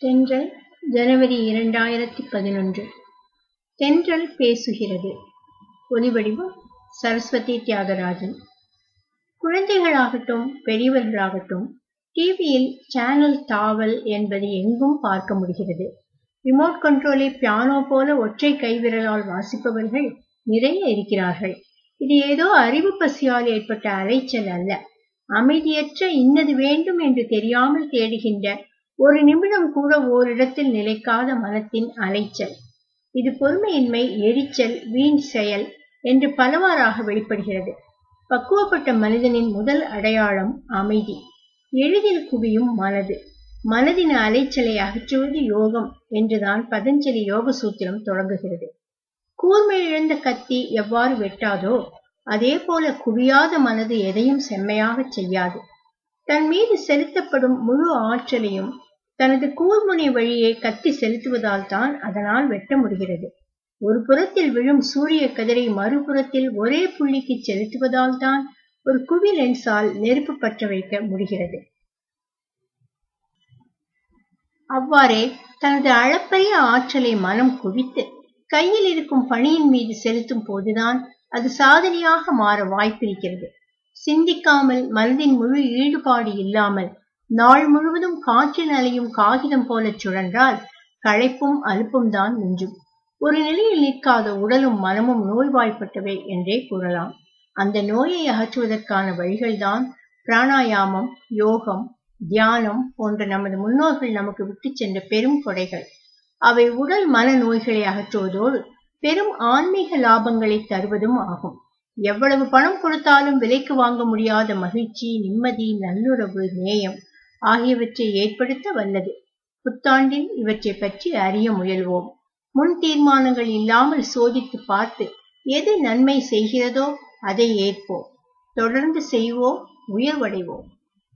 தென்றல் ஜனவரி இரண்டாயிரத்தி பதினொன்று தென்றல் பேசுகிறது ஒலிவடிவம் சரஸ்வதி தியாகராஜன் குழந்தைகளாகட்டும் பெரியவர்களாகட்டும் டிவியில் சேனல் தாவல் என்பதை எங்கும் பார்க்க முடிகிறது ரிமோட் கண்ட்ரோலை பியானோ போல ஒற்றை கைவிரலால் வாசிப்பவர்கள் நிறைய இருக்கிறார்கள் இது ஏதோ அறிவு பசியால் ஏற்பட்ட அலைச்சல் அல்ல அமைதியற்ற இன்னது வேண்டும் என்று தெரியாமல் தேடுகின்ற ஒரு நிமிடம் கூட ஓரிடத்தில் நிலைக்காத மனத்தின் அலைச்சல் இது பொறுமையின்மை எரிச்சல் வீண் செயல் என்று பலவாறாக வெளிப்படுகிறது பக்குவப்பட்ட மனிதனின் முதல் அடையாளம் அமைதி எளிதில் குவியும் மனது மனதின் அலைச்சலை அகற்றுவது யோகம் என்றுதான் பதஞ்சலி யோக சூத்திரம் தொடங்குகிறது கூர்மை இழந்த கத்தி எவ்வாறு வெட்டாதோ அதே போல குவியாத மனது எதையும் செம்மையாக செய்யாது தன் மீது செலுத்தப்படும் முழு ஆற்றலையும் தனது கூர்முனை வழியே கத்தி செலுத்துவதால் தான் அதனால் வெட்ட முடிகிறது ஒரு புறத்தில் விழும் சூரிய கதிரை மறுபுறத்தில் ஒரே புள்ளிக்கு செலுத்துவதால் தான் ஒரு குவி லென்ஸால் நெருப்பு பற்ற வைக்க முடிகிறது அவ்வாறே தனது அளப்பரிய ஆற்றலை மனம் குவித்து கையில் இருக்கும் பணியின் மீது செலுத்தும் போதுதான் அது சாதனையாக மாற வாய்ப்பிருக்கிறது சிந்திக்காமல் மனதின் முழு ஈடுபாடு இல்லாமல் நாள் முழுவதும் காற்றில் அலையும் காகிதம் போல சுழன்றால் களைப்பும் அலுப்பும் தான் மிஞ்சும் ஒரு நிலையில் நிற்காத உடலும் மனமும் நோய்வாய்ப்பட்டவை என்றே கூறலாம் அந்த நோயை அகற்றுவதற்கான வழிகள்தான் பிராணாயாமம் யோகம் தியானம் போன்ற நமது முன்னோர்கள் நமக்கு விட்டு சென்ற பெரும் கொடைகள் அவை உடல் மன நோய்களை அகற்றுவதோடு பெரும் ஆன்மீக லாபங்களை தருவதும் ஆகும் எவ்வளவு பணம் கொடுத்தாலும் விலைக்கு வாங்க முடியாத மகிழ்ச்சி நிம்மதி நல்லுறவு நேயம் ஆகியவற்றை ஏற்படுத்த வல்லது புத்தாண்டில் இவற்றை பற்றி அறிய முயல்வோம் முன் தீர்மானங்கள் இல்லாமல் சோதித்து பார்த்து எது நன்மை செய்கிறதோ அதை ஏற்போம் தொடர்ந்து செய்வோம் உயர்வடைவோம்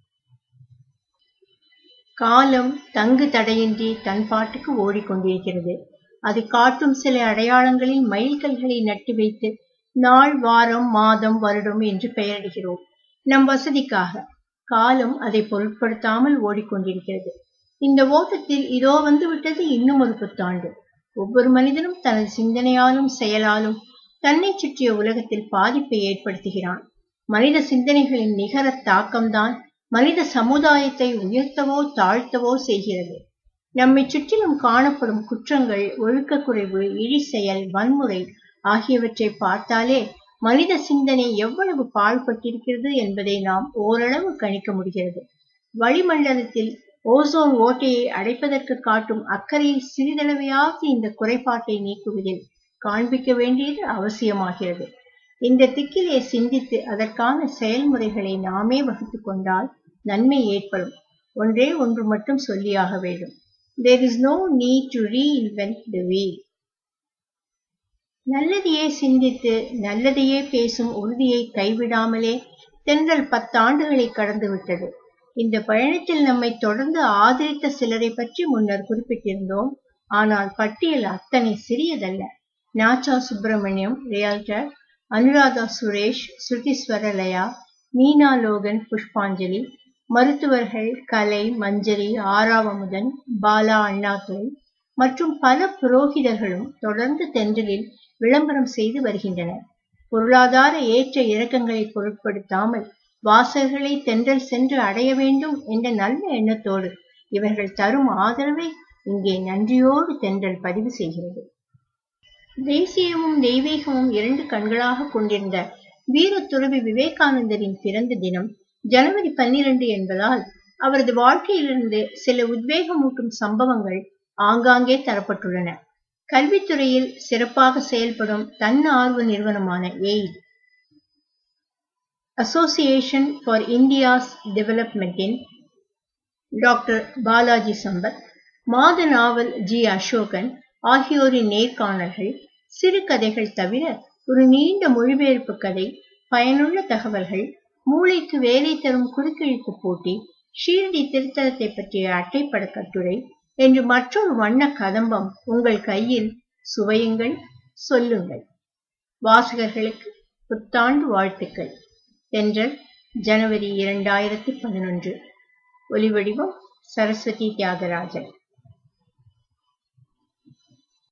காலம் தங்கு தடையின்றி தன் பாட்டுக்கு ஓடிக்கொண்டிருக்கிறது அது காட்டும் சில அடையாளங்களில் மைல்கல்களை நட்டு வைத்து நாள் வாரம் மாதம் வருடம் என்று பெயரிடுகிறோம் நம் வசதிக்காக காலம் அதை பொருட்படுத்தாமல் ஓடிக்கொண்டிருக்கிறது இந்த ஓட்டத்தில் இதோ வந்து விட்டது இன்னும் ஒரு புத்தாண்டு ஒவ்வொரு மனிதனும் தனது சிந்தனையாலும் செயலாலும் தன்னை சுற்றிய உலகத்தில் பாதிப்பை ஏற்படுத்துகிறான் மனித சிந்தனைகளின் நிகர தாக்கம்தான் மனித சமுதாயத்தை உயர்த்தவோ தாழ்த்தவோ செய்கிறது நம்மை சுற்றிலும் காணப்படும் குற்றங்கள் ஒழுக்கக்குறைவு இழி செயல் வன்முறை ஆகியவற்றை பார்த்தாலே மனித சிந்தனை எவ்வளவு பாழ்பட்டிருக்கிறது என்பதை நாம் ஓரளவு கணிக்க முடிகிறது வளிமண்டலத்தில் ஓசோன் ஓட்டையை அடைப்பதற்கு காட்டும் அக்கறையில் சிறிதளவையாக இந்த குறைபாட்டை நீக்குவதில் காண்பிக்க வேண்டியது அவசியமாகிறது இந்த திக்கிலே சிந்தித்து அதற்கான செயல்முறைகளை நாமே வகுத்து கொண்டால் நன்மை ஏற்படும் ஒன்றே ஒன்று மட்டும் சொல்லியாக வேண்டும் there is no need to reinvent the wheel நல்லதையே சிந்தித்து நல்லதையே பேசும் உறுதியை கைவிடாமலே தென்றல் பத்தாண்டுகளை கடந்து விட்டது இந்த பயணத்தில் நம்மை தொடர்ந்து ஆதரித்த சிலரை பற்றி முன்னர் குறிப்பிட்டிருந்தோம் ஆனால் பட்டியல் அத்தனை சிறியதல்ல நாச்சா சுப்பிரமணியம் ரியால்டர் அனுராதா சுரேஷ் ஸ்ருதிஸ்வரலயா மீனா லோகன் புஷ்பாஞ்சலி மருத்துவர்கள் கலை மஞ்சரி ஆறாவமுதன் பாலா அண்ணாதுரை மற்றும் பல புரோகிதர்களும் தொடர்ந்து தென்றலில் விளம்பரம் செய்து வருகின்றனர் பொருளாதார ஏற்ற இறக்கங்களை பொருட்படுத்தாமல் வாசகர்களை தென்றல் சென்று அடைய வேண்டும் என்ற நல்ல எண்ணத்தோடு இவர்கள் தரும் ஆதரவை இங்கே நன்றியோடு தென்றல் பதிவு செய்கிறது தேசியமும் தெய்வீகமும் இரண்டு கண்களாக கொண்டிருந்த வீரத்துறவி விவேகானந்தரின் பிறந்த தினம் ஜனவரி பன்னிரண்டு என்பதால் அவரது வாழ்க்கையிலிருந்து சில உத்வேகமூட்டும் சம்பவங்கள் ஆங்காங்கே தரப்பட்டுள்ளன கல்வித்துறையில் சிறப்பாக செயல்படும் தன்னார்வ நிறுவனமான எய்ட் அசோசியேஷன் ஃபார் இந்தியாஸ் டெவலப்மெண்டின் டாக்டர் பாலாஜி சம்பத் மாத நாவல் ஜி அசோகன் ஆகியோரின் நேர்காணல்கள் சிறுகதைகள் தவிர ஒரு நீண்ட மொழிபெயர்ப்பு கதை பயனுள்ள தகவல்கள் மூளைக்கு வேலை தரும் குறுக்கெழுத்து போட்டி ஷீரடி திருத்தலத்தை பற்றிய அட்டைப்பட கட்டுரை என்று மற்றொரு வண்ண கதம்பம் உங்கள் கையில் சுவையுங்கள் சொல்லுங்கள் வாசகர்களுக்கு புத்தாண்டு வாழ்த்துக்கள் தென்றல் ஜனவரி இரண்டாயிரத்தி பதினொன்று ஒலிவடிவம் சரஸ்வதி தியாகராஜன்